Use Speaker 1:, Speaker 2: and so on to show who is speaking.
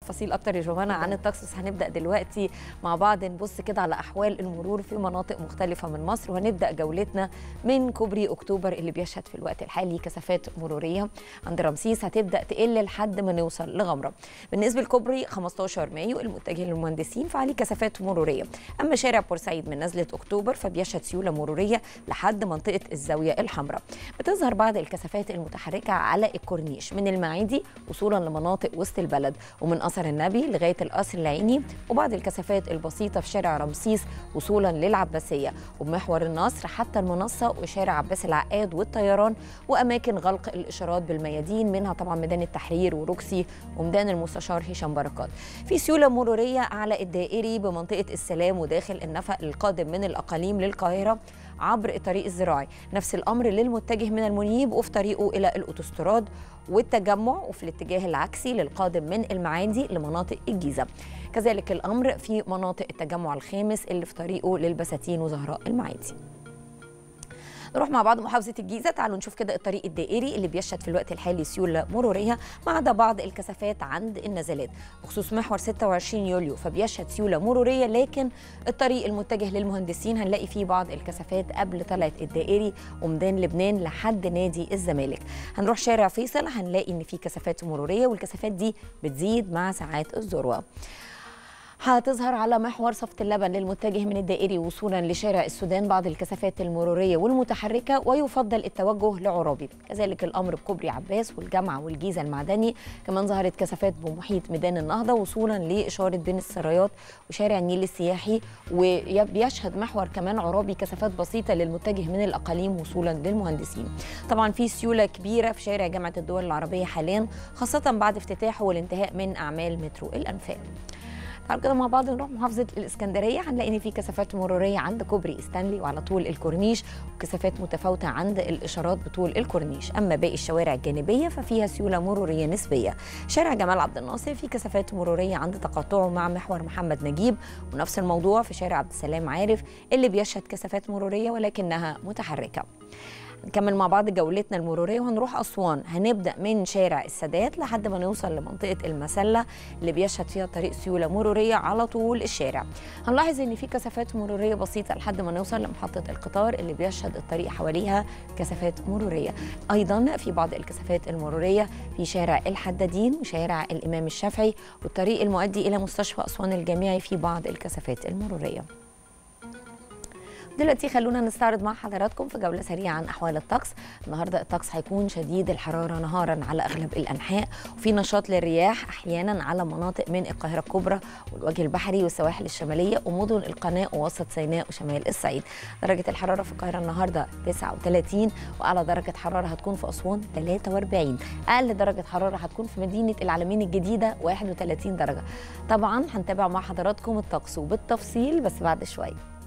Speaker 1: تفاصيل اكتر يا جوانا عن الطقس بس هنبدا دلوقتي مع بعض نبص كده على احوال المرور في مناطق مختلفه من مصر وهنبدا جولتنا من كوبري اكتوبر اللي بيشهد في الوقت الحالي كثافات مروريه عند رمسيس هتبدا تقل لحد ما نوصل لغمره بالنسبه لكوبري 15 مايو المتجه للمهندسين فعليه كثافات مروريه اما شارع بورسعيد من نزله اكتوبر فبيشهد سيوله مروريه لحد منطقه الزاويه الحمراء بتظهر بعض الكثافات المتحركه على الكورنيش من المعادي وصولا لمناطق وسط البلد ومن اثر النبي لغايه القصر العيني وبعض الكثافات البسيطه في شارع رمسيس وصولا للعباسيه وبمحور النصر حتى المنصه وشارع عباس العقاد والطيران واماكن غلق الاشارات بالميادين منها طبعا ميدان التحرير وروكسي وميدان المستشار هشام بركات في سيوله مروريه على الدائري بمنطقه السلام وداخل النفق القادم من الاقاليم للقاهره عبر الطريق الزراعي نفس الامر للمتجه من المنيب وفي طريقه الى الاوتوستراد والتجمع وفي الاتجاه العكسي للقادم من المعادي لمناطق الجيزه كذلك الامر في مناطق التجمع الخامس اللي في طريقه للبساتين وزهراء المعادي نروح مع بعض محافظه الجيزه تعالوا نشوف كده الطريق الدائري اللي بيشهد في الوقت الحالي سيوله مروريه ما عدا بعض الكثافات عند النزلات بخصوص محور 26 يوليو فبيشهد سيوله مروريه لكن الطريق المتجه للمهندسين هنلاقي فيه بعض الكثافات قبل طلعه الدائري وميدان لبنان لحد نادي الزمالك هنروح شارع فيصل هنلاقي ان في كثافات مروريه والكثافات دي بتزيد مع ساعات الذروه هتظهر على محور صفة اللبن للمتجه من الدائري وصولا لشارع السودان بعض الكثافات المرورية والمتحركة ويفضل التوجه لعرابي كذلك الأمر بكوبري عباس والجامعة والجيزة المعدني كمان ظهرت كثافات بمحيط ميدان النهضة وصولا لإشارة بين السرايات وشارع النيل السياحي وبيشهد محور كمان عرابي كثافات بسيطة للمتجه من الأقاليم وصولا للمهندسين طبعا في سيولة كبيرة في شارع جامعة الدول العربية حاليا خاصة بعد افتتاحه والانتهاء من أعمال مترو الأنفاق تعالوا كده مع بعض نروح محافظه الاسكندريه هنلاقي ان في كثافات مروريه عند كوبري ستانلي وعلى طول الكورنيش وكثافات متفاوته عند الاشارات بطول الكورنيش اما باقي الشوارع الجانبيه ففيها سيوله مروريه نسبيه شارع جمال عبد الناصر في كثافات مروريه عند تقاطعه مع محور محمد نجيب ونفس الموضوع في شارع عبد السلام عارف اللي بيشهد كثافات مروريه ولكنها متحركه نكمل مع بعض جولتنا المروريه وهنروح اسوان هنبدا من شارع السادات لحد ما نوصل لمنطقه المسله اللي بيشهد فيها طريق سيوله مروريه على طول الشارع هنلاحظ ان في كثافات مروريه بسيطه لحد ما نوصل لمحطه القطار اللي بيشهد الطريق حواليها كثافات مروريه ايضا في بعض الكثافات المروريه في شارع الحدادين وشارع الامام الشافعي والطريق المؤدي الى مستشفى اسوان الجامعي في بعض الكثافات المروريه دلوقتي خلونا نستعرض مع حضراتكم في جوله سريعه عن احوال الطقس النهارده الطقس هيكون شديد الحراره نهارا على اغلب الانحاء وفي نشاط للرياح احيانا على مناطق من القاهره الكبرى والوجه البحري والسواحل الشماليه ومدن القناه ووسط سيناء وشمال الصعيد درجه الحراره في القاهره النهارده 39 واعلى درجه حراره هتكون في اسوان 43 اقل درجه حراره هتكون في مدينه العالمين الجديده 31 درجه طبعا هنتابع مع حضراتكم الطقس وبالتفصيل بس بعد شويه